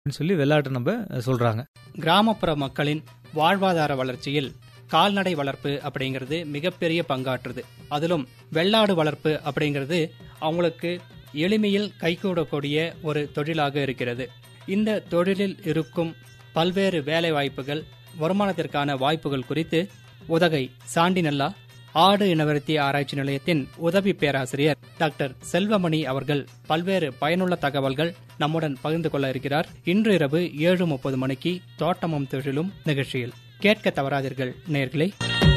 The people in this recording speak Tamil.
அப்படின்னு சொல்லி வெள்ளாட்டு நம்ம சொல்றாங்க கிராமப்புற மக்களின் வாழ்வாதார வளர்ச்சியில் கால்நடை வளர்ப்பு அப்படிங்கிறது மிகப்பெரிய பங்காற்றுது அதிலும் வெள்ளாடு வளர்ப்பு அப்படிங்கிறது அவங்களுக்கு எளிமையில் கைகூடக்கூடிய ஒரு தொழிலாக இருக்கிறது இந்த தொழிலில் இருக்கும் பல்வேறு வேலை வாய்ப்புகள் வருமானத்திற்கான வாய்ப்புகள் குறித்து உதகை சாண்டிநல்லா ஆடு இனவருத்தி ஆராய்ச்சி நிலையத்தின் உதவி பேராசிரியர் டாக்டர் செல்வமணி அவர்கள் பல்வேறு பயனுள்ள தகவல்கள் நம்முடன் பகிர்ந்து கொள்ள இருக்கிறார் இன்று இரவு ஏழு முப்பது மணிக்கு தோட்டமும் தொழிலும் நிகழ்ச்சியில் கேட்க தவறாதீர்கள் நேர்களே